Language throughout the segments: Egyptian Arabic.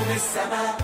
نجم السماء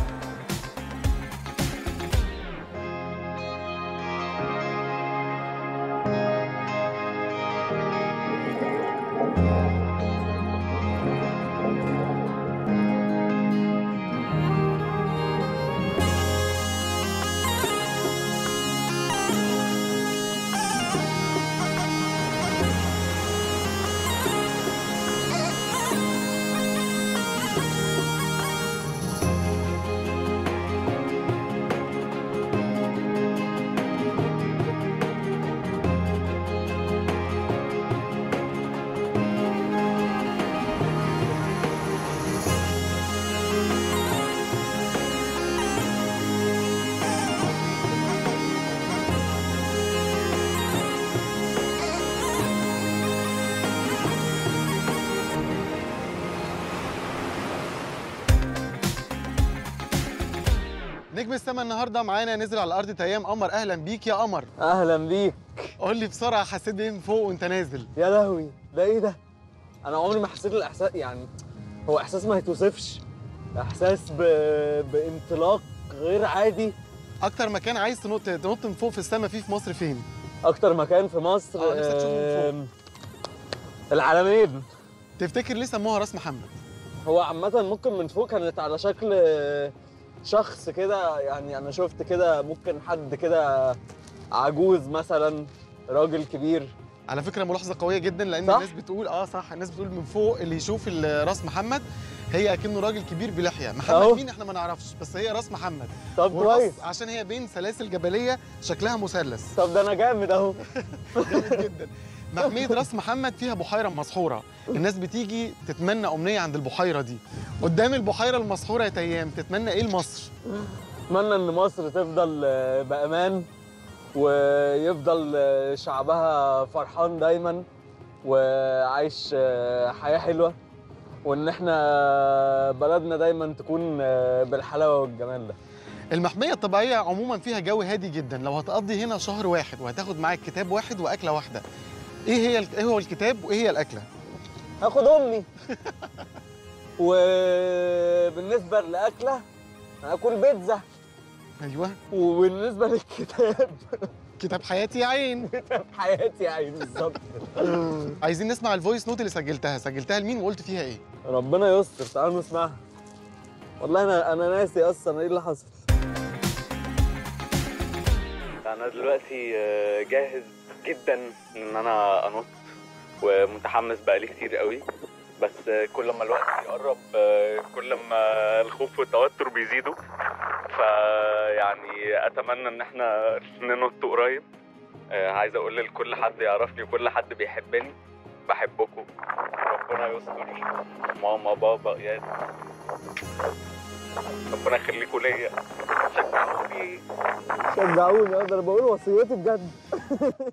نجم السما النهارده معانا نزل على الارض تيام قمر اهلا بيك يا قمر اهلا بيك قول لي بسرعه حسيت بايه من فوق وانت نازل يا لهوي ده ايه ده انا عمري ما حسيت الاحساس يعني هو احساس ما يتوصفش احساس ب... بانطلاق غير عادي اكتر مكان عايز تنط تنط من فوق في السما فيه في مصر فين اكتر مكان في مصر آه، نفسك تشوفه من فوق. آم، العلمين تفتكر ليه سموها راس محمد هو عامة ممكن من فوق كانت على شكل آه، شخص كده يعني انا شفت كده ممكن حد كده عجوز مثلا راجل كبير على فكره ملاحظه قويه جدا لان صح؟ الناس بتقول اه صح الناس بتقول من فوق اللي يشوف ال- راس محمد هي اكنه راجل كبير بلحيه محمد أهو. مين احنا ما نعرفش بس هي راس محمد طب والراس كويس عشان هي بين سلاسل جبليه شكلها مثلث طب ده انا جامد اهو جامد جدا محمية راس محمد فيها بحيرة مسحورة الناس بتيجي تتمنى أمنية عند البحيرة دي قدام البحيرة المسحورة يا تيام تتمنى إيه لمصر؟ اتمنى ان مصر تفضل آه، بامان ويفضل آه، شعبها فرحان دايما وعايش آه، حياه حلوه وان احنا بلدنا دايما تكون آه، بالحلاوه والجمال ده المحمية الطبيعية عموما فيها جو هادي جدا لو هتقضي هنا شهر واحد وهتاخد معاك كتاب واحد وأكلة واحدة إيه هي ال- إيه هو الكتاب وإيه هي الأكلة؟ هاخد امي وبالنسبه للاكله هاكل بيتزا أيوه وبالنسبه للكتاب كتاب حياتي يا عين كتاب حياتي يعني بالظبط عايزين نسمع الفويس نوت اللي سجلتها سجلتها لمين وقلت فيها إيه؟ ربنا يستر تعالوا نسمعها والله انا انا ناسي اصلا ايه اللي حصل انا دلوقتي آه، جاهز جدا ان انا انط ومتحمس بقالي كتير قوي بس آه، كل ما الوقت بيقرب آه، كل ما الخوف والتوتر بيزيدوا فيعني اتمنى ان احنا ننط قريب آه، عايز اقول لكل حد يعرفني وكل حد بيحبني بحبكم ربنا يستر ماما بابا يا ربنا يخليكوا ليا شجعوني شجعوني اقدر بقول وصيتي بجد